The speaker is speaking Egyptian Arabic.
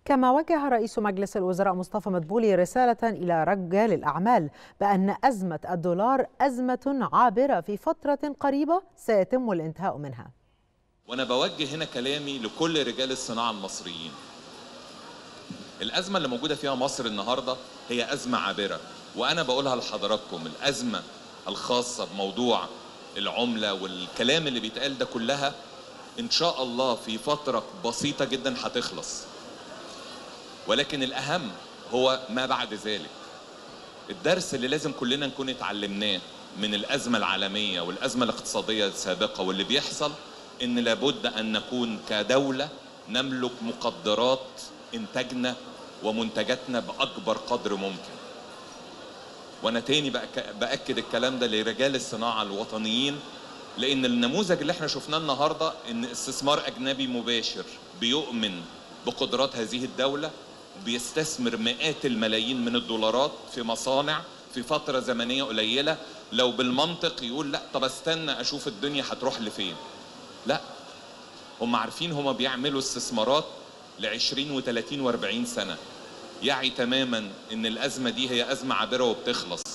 كما وجه رئيس مجلس الوزراء مصطفى مدبولي رسالة إلى رجال الأعمال بأن أزمة الدولار أزمة عابرة في فترة قريبة سيتم الانتهاء منها وانا بوجه هنا كلامي لكل رجال الصناعه المصريين الازمه اللي موجوده فيها مصر النهارده هي ازمه عابره وانا بقولها لحضراتكم الازمه الخاصه بموضوع العمله والكلام اللي بيتقال ده كلها ان شاء الله في فتره بسيطه جدا هتخلص ولكن الاهم هو ما بعد ذلك الدرس اللي لازم كلنا نكون اتعلمناه من الازمه العالميه والازمه الاقتصاديه السابقه واللي بيحصل ان لابد ان نكون كدوله نملك مقدرات انتاجنا ومنتجاتنا باكبر قدر ممكن وانا تاني باكد الكلام ده لرجال الصناعه الوطنيين لان النموذج اللي احنا شفناه النهارده ان استثمار اجنبي مباشر بيؤمن بقدرات هذه الدوله بيستثمر مئات الملايين من الدولارات في مصانع في فتره زمنيه قليله لو بالمنطق يقول لا طب استنى اشوف الدنيا هتروح لفين لا هم عارفين هم بيعملوا استثمارات ل 20 و30 و40 سنه يعي تماما ان الازمه دي هي ازمه عابره وبتخلص